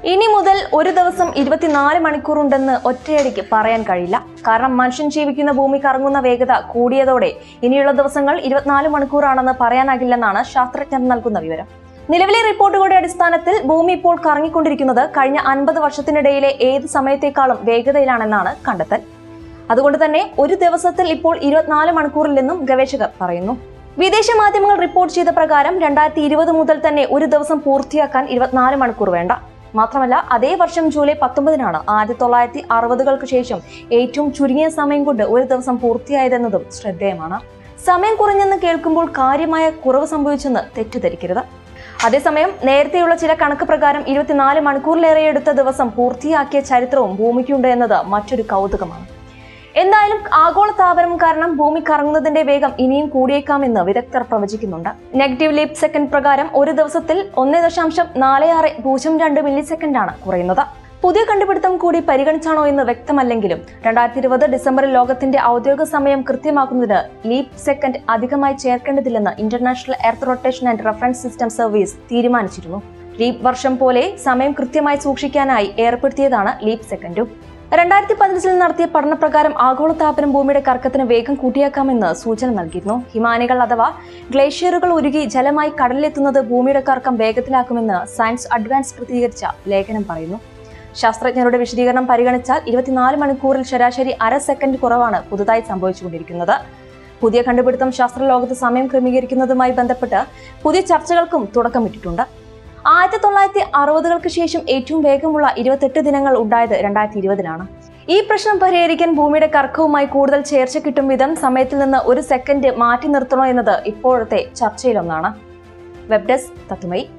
ഇനി മുതൽ ഒരു ദിവസം ഇരുപത്തിനാല് മണിക്കൂറുണ്ടെന്ന് ഒറ്റയടിക്ക് പറയാൻ കഴിയില്ല കാരണം മനുഷ്യൻ ജീവിക്കുന്ന ഭൂമി കറങ്ങുന്ന വേഗത കൂടിയതോടെ ഇനിയുള്ള ദിവസങ്ങൾ ഇരുപത്തിനാല് മണിക്കൂറാണെന്ന് പറയാനാകില്ലെന്നാണ് ശാസ്ത്രജ്ഞർ നൽകുന്ന വിവരം നിലവിലെ റിപ്പോർട്ടുകളുടെ അടിസ്ഥാനത്തിൽ ഭൂമി ഇപ്പോൾ കറങ്ങിക്കൊണ്ടിരിക്കുന്നത് കഴിഞ്ഞ അൻപത് വർഷത്തിനിടയിലെ ഏത് സമയത്തേക്കാളും വേഗതയിലാണെന്നാണ് കണ്ടെത്തൽ അതുകൊണ്ട് തന്നെ ഒരു ദിവസത്തിൽ ഇപ്പോൾ ഇരുപത്തിനാല് മണിക്കൂറില്ലെന്നും ഗവേഷകർ പറയുന്നു വിദേശ മാധ്യമങ്ങൾ റിപ്പോർട്ട് ചെയ്ത പ്രകാരം രണ്ടായിരത്തി ഇരുപത് മുതൽ തന്നെ ഒരു ദിവസം പൂർത്തിയാക്കാൻ ഇരുപത്തിനാല് മണിക്കൂർ വേണ്ട മാത്രമല്ല അതേ വർഷം ജൂലൈ പത്തൊമ്പതിനാണ് ആയിരത്തി തൊള്ളായിരത്തി അറുപതുകൾക്ക് ശേഷം ഏറ്റവും ചുരുങ്ങിയ സമയം കൊണ്ട് ഒരു ദിവസം പൂർത്തിയായതെന്നതും ശ്രദ്ധേയമാണ് സമയം കുറഞ്ഞെന്ന് കേൾക്കുമ്പോൾ കാര്യമായ കുറവ് സംഭവിച്ചെന്ന് തെറ്റിദ്ധരിക്കരുത് അതേസമയം നേരത്തെയുള്ള ചില കണക്ക് പ്രകാരം ഇരുപത്തിനാല് മണിക്കൂറിലേറെ എടുത്ത ദിവസം പൂർത്തിയാക്കിയ ചരിത്രവും ഭൂമിക്കുണ്ട് എന്നത് മറ്റൊരു കൗതുകമാണ് എന്തായാലും ആഗോള താപനം കാരണം ഭൂമി കറങ്ങുന്നതിന്റെ വേഗം ഇനിയും കൂടിയേക്കാമെന്ന് വിദഗ്ധർ പ്രവചിക്കുന്നുണ്ട് നെഗറ്റീവ് ലീപ് സെക്കൻഡ് പ്രകാരം ഒരു ദിവസത്തിൽ ഒന്ന് ദശാംശം നാല് ആറ് പൂജ്യം രണ്ട് മില്ലി സെക്കൻഡാണ് കുറയുന്നത് പുതിയ കണ്ടുപിടുത്തം കൂടി പരിഗണിച്ചാണോ എന്ന് വ്യക്തമല്ലെങ്കിലും രണ്ടായിരത്തി ഇരുപത് ഡിസംബറിൽ ലോകത്തിന്റെ ഔദ്യോഗിക സമയം കൃത്യമാക്കുന്നതിന് ലീപ് സെക്കൻഡ് അധികമായി ചേർക്കേണ്ടതില്ലെന്ന് international earth rotation and reference system service തീരുമാനിച്ചിരുന്നു ലീപ് വർഷം പോലെ സമയം കൃത്യമായി സൂക്ഷിക്കാനായി ഏർപ്പെടുത്തിയതാണ് ലീപ് സെക്കൻഡും രണ്ടായിരത്തി പതിനഞ്ചിൽ നടത്തിയ പഠനപ്രകാരം ആഗോളതാപനം ഭൂമിയുടെ കർക്കത്തിന് വേഗം കൂട്ടിയേക്കാമെന്ന് സൂചന നൽകിയിരുന്നു ഹിമാനികൾ അഥവാ ഗ്ലേഷ്യറുകൾ ഉരുകി ജലമായി കടലിലെത്തുന്നത് ഭൂമിയുടെ കർക്കം വേഗത്തിലാക്കുമെന്ന് സയൻസ് അഡ്വാൻസ് പ്രസിദ്ധീകരിച്ച ലേഖനം പറയുന്നു ശാസ്ത്രജ്ഞരുടെ വിശദീകരണം പരിഗണിച്ചാൽ ഇരുപത്തിനാല് മണിക്കൂറിൽ ശരാശരി അര സെക്കൻഡ് കുറവാണ് പുതുതായി സംഭവിച്ചുകൊണ്ടിരിക്കുന്നത് പുതിയ കണ്ടുപിടുത്തം ശാസ്ത്രലോകത്ത് സമയം ക്രമീകരിക്കുന്നതുമായി ബന്ധപ്പെട്ട് പുതിയ ചർച്ചകൾക്കും തുടക്കമിട്ടിട്ടുണ്ട് ആയിരത്തി തൊള്ളായിരത്തി അറുപതുകൾക്ക് ശേഷം ഏറ്റവും വേഗമുള്ള ഇരുപത്തെട്ട് ദിനങ്ങൾ ഉണ്ടായത് രണ്ടായിരത്തി ഇരുപതിലാണ് ഈ പ്രശ്നം പരിഹരിക്കാൻ ഭൂമിയുടെ കർക്കവുമായി കൂടുതൽ ചേർച്ച കിട്ടും വിധം സമയത്തിൽ നിന്ന് ഒരു സെക്കൻഡ് മാറ്റി നിർത്തണോ എന്നത് ഇപ്പോഴത്തെ ചർച്ചയിലൊന്നാണ് വെബ് ഡെസ്ക് തത്തുമൈ